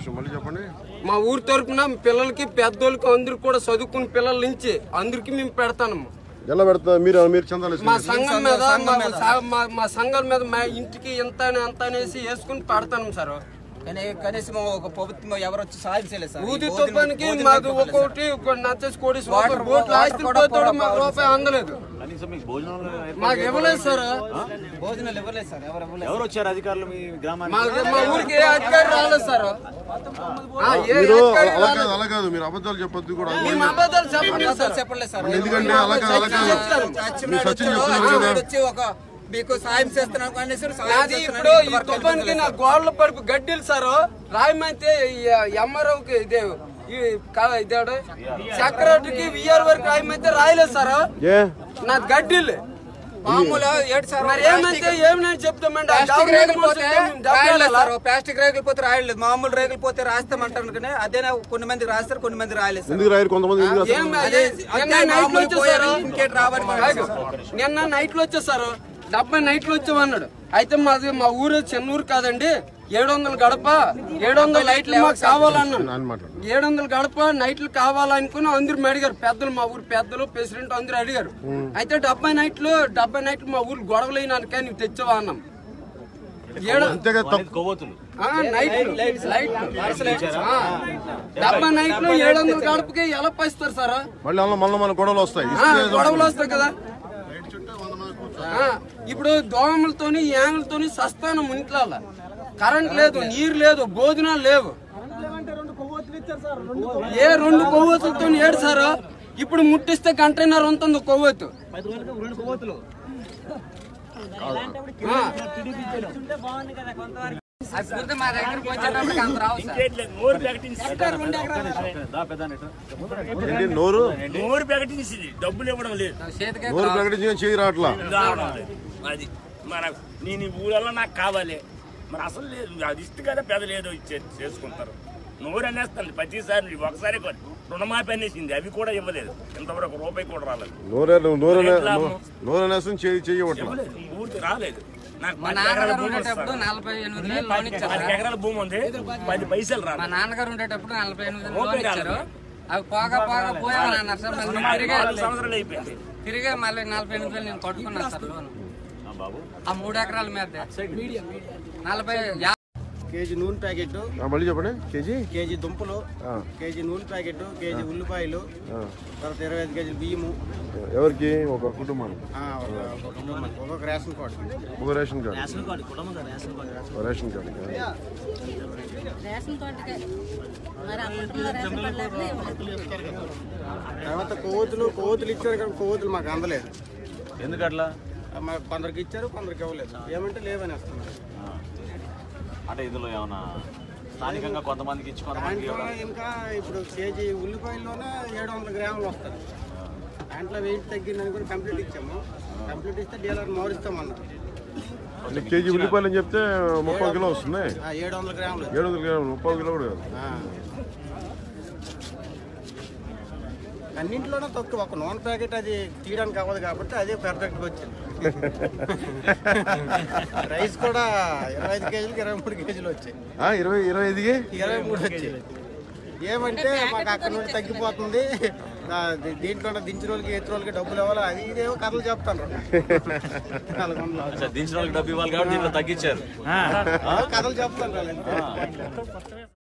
నిమిషం మళ్ళీ చెప్పండి మా ఊరు తరపున పిల్లలకి పెద్దోళ్ళకి అందరికి కూడా చదువుకున్న పిల్లల నుంచి అందరికి మేము పెడతాము ఎలా పెడతా మీరు మీరు చందాలు మా వేసుకుని సంఘం మీద మా సా- మా- మా సంఘం మీద మా ఇంటికి ఎంత అని అంత అనేసి వేసుకుని పెడతాను సార్ కానీ కనీసం ఒక ప్రభుత్వం ఎవరు వచ్చి సాయం చేయలేదు సార్ ఊది ఈ భోజనం- తుప్పానికి భోజనం మాకు ఇవ్వలేదు సార్. ఒక్కొక్కటి ఒక నచ్చేసి కోడి వాటర్ బోట్లు వాటర్ ఆస్తులు కూడా పోతాడు మాకు కావాలి రూపాయి అందలేదు కనీసం మీకు భోజనంలో ఏర్పాటు మాకు ఇవ్వలేదు సార్ భోజనాలు ఇవ్వలేదు సార్ ఎవరు ఇవ్వలేదు ఎవరు వచ్చారు అధికారులు మీ గ్రామానికి మా మా ఊరికి ఏ అధికారి రాలేదు సార్ ఆ, ఏ మీరు అధికారి అలా రాలేదు. కాదు అలా కాదు మీరు అబద్ధాలు చెప్పొద్దు కూడా మేము అబద్ధాలు చెప్పలేదు సార్ అబద్ధాలు చెప్పలేదు సార్ ఎందుకంటే అలా కాదు అలా కాదు సత్యం మీరు నాయుడు సత్యం వచ్చాడు, చెప్తున్నారు కదా నాయుడు వచ్చి ఒక మీకు సాయం చేస్తున్నాం కానీ సార్ సాయం నాది చేస్తున్నాను, ఇప్పుడు ఈ ఇంతవరకు తుఫాన్కి వెళ్ళలేదు నా సార్. గోడల పడుపు గడ్డిలు సార్ రాయమైతే ఎంఆర్ఓకి ఇదే ఈ కా- ఇదేడు సెక్రటరీకి విఆర్ వరకు రాయమైతే రాయలేదు సార్ ఏ నా గడ్డిలు మామూలు ఏడు సార్ మరి ఏమైతే ఏమని చెప్తామండి ఆ ప్లాస్టిక్ గవర్నమెంట్ రేగులు పోతే మనుషులకి మేము డబ్బులు రాయలేదు ఇవ్వాలా? సార్ ప్లాస్టిక్ రేగులు పోతే రాయలేదు మామూలు రేగులు పోతే రాస్తామంటారు కానీ అదేనా కొన్ని మంది రాస్తారు కొన్ని మంది రాయలేదు సార్ ఎందుకు రాయరు కొంతమంది ఎందుకు రాస్తారు? ఏం అదే నిన్న అదే నైట్ లో మామూలు వచ్చేసారు పోయారు, ఇంకేటి రావాలి మరి. ఆగు. నిన్న నైట్ లో వచ్చేసారు డెబ్బై నైట్లు వచ్చామన్నాడు అయితే మాది మా ఊరు చిన్న ఊరు కాదండి ఏడు వందల గడప ఏడు వందల లైట్లు మాకు కావాలన్నాను నాన్న మాట్లాడు ఏడు వందల గడప నైట్లు కావాలనుకుని అందరూ అడిగారు పెద్దలు మా ఊరు పెద్దలు ప్రెసిడెంట్ అందరూ అడిగారు అయితే డెబ్బై నైట్లు డెబ్బై నైట్లు మా ఊరు గొడవలైనానికే నువ్వు తెచ్చావా అన్నాం ఏడు అంతేగా తప్పు కొవ్వొత్తులు ఆ, నైట్లు లైట్లు ఆ, డెబ్బై నైట్లు ఏడు వందల గడపకి ఎలా పైస్తారు సార్ మళ్ళీ అందులో మళ్ళీ మన గొడవలు వస్తాయి ఆ, ఇస్తే గొడవలు వస్తాయి కదా ఆ, ఇప్పుడు దోమలతోని యాంగులతోని సస్తానం ఇంట్లో కరెంట్ లేదు నీరు లేదు భోజనాలు లేవు ఏ రెండు కొవ్వొత్తులతో ఏడు సార్ ఇప్పుడు ముట్టిస్తే కంటైనర్ ఉంటుంది కొవ్వొత్తు ఆ. అది పూర్తి మా దగ్గరకు వచ్చేటప్పటికి అంత రావు సార్. దా పెద్ద నెట్టు. ఏంటి నోరు నోరు ప్రకటించింది డబ్బులు ఇవ్వడం లేదు చేతికే నోరు ప్రకటించిన చేయి రావట్లా రావడం లేదు అది మన నేను ఈ ఊరల్లో నాకు కావాలి మరి అసలు లేదు అది ఇస్తే కదా పెద్దలు ఏదో ఇచ్చే చేసుకుంటారు నోరు అనేస్తుంది ప్రతిసారి ఒకసారి కాదు. రుణమాఫీ అనేసింది అవి కూడా ఇవ్వలేదు ఇంతవరకు రూపాయి కూడా రాలేదు నోరే నోరు నోరు అనేసి చేయి చేయవట్లా ఇవ్వలేదు ఊరికి రాలేదు నాకు మా పది ఎకరాల నాన్నగారు భూమి ఉంది ఉండేటప్పుడు సార్. నలభై ఎనిమిది వేలు లోన్ ఇచ్చారు పది ఎకరాల భూమి ఉంది పది పైసలు మా రాలేదు నాన్నగారు ఉండేటప్పుడు నలభై ఎనిమిది వేలు లోన్ రూపాయి ఇచ్చారు రాలేదు. అవి పోగా పోగా పోయామని అన్నారు సార్ మళ్ళీ తిరిగే నాలుగు సంవత్సరాలు అయిపోయింది తిరిగే మళ్ళీ నలభై ఎనిమిది వేలు నేను కట్టుకున్నాను సార్ లోన్ ఆ బాబు ఆ మూడు ఎకరాల మీద నలభై యా- కేజీ నూనె ప్యాకెట్ ఆ, మళ్ళీ చెప్పండి కేజీ కేజీ దుంపలు ఆ, కేజీ నూనె ప్యాకెట్ కేజీ ఉల్లిపాయలు ఆ. తర్వాత ఇరవై ఐదు కేజీలు బియ్యము ఎవరికి ఒక కుటుంబానికి ఆ, ఒక- ఒక కుటుంబానికి ఒక్కొక్క రేషన్ కార్డు ఒక రేషన్ కార్డు ఓ రేషన్ కార్డు రేషన్ కార్డుకే మరి ఆ కుటుంబంలో రేషన్ కార్డు లేకపోతే ఇవ్వలేదు. తర్వాత కొవ్వొత్తులు కొవ్వొత్తులు ఇచ్చారు కానీ కొవ్వొత్తులు మాకు అందలేదు ఎందుకట్లా ఆ, మాకు కొందరికి ఇచ్చారు కొందరికి ఇవ్వలేదు ఏమంటే లేవని వస్తున్నారు ఆ. అంటే ఇందులో ఏమన్నా స్థానికంగా కొంతమందికి ఇచ్చి కొంతమందికి దాంట్లో ఇవ్వడం ఇంకా ఇప్పుడు కేజీ ఉల్లిపాయల్లోనే ఏడు వందల గ్రాములు వస్తుంది దాంట్లో వెయిట్ తగ్గిందని కూడా కంప్లీట్ ఇచ్చాము కంప్లీట్ ఇస్తే డీలర్ మారుస్తామన్నారు నీకు కేజీ ఉల్లిపాయలు అని చెప్తే ముప్పై కిలో వస్తుంది ఆ, ఏడు వందల గ్రాములు ఏడు వందల గ్రాములు ముప్పై కిలో కూడా కాదు ఆ. అన్నింటిలోనే తక్కువ ఒక నూనె ప్యాకెట్ అది తీయడానికి అవ్వదు కాబట్టి అదే పర్ఫెక్ట్గా వచ్చింది రైస్ కూడా ఇరవై ఐదు కేజీలకి ఇరవై మూడు కేజీలు వచ్చాయి ఆ, ఇరవై ఇరవై ఐదుకి ఇరవై మూడు వచ్చాయి ఏమంటే మాకు అక్కడ నుండి తగ్గిపోతుంది ఆ, దీ- దీంట్లో దించిన వాళ్ళకి ఎత్తున వాళ్ళకి డబ్బులు ఇవ్వాలి అది ఇదేమో కథలు చెప్తాను నల్గొండలో. అచ్చా, దించిన వాళ్ళకి డబ్బు ఇవ్వాలి కాబట్టి దీంట్లో తగ్గించారు కథలు చెప్తాను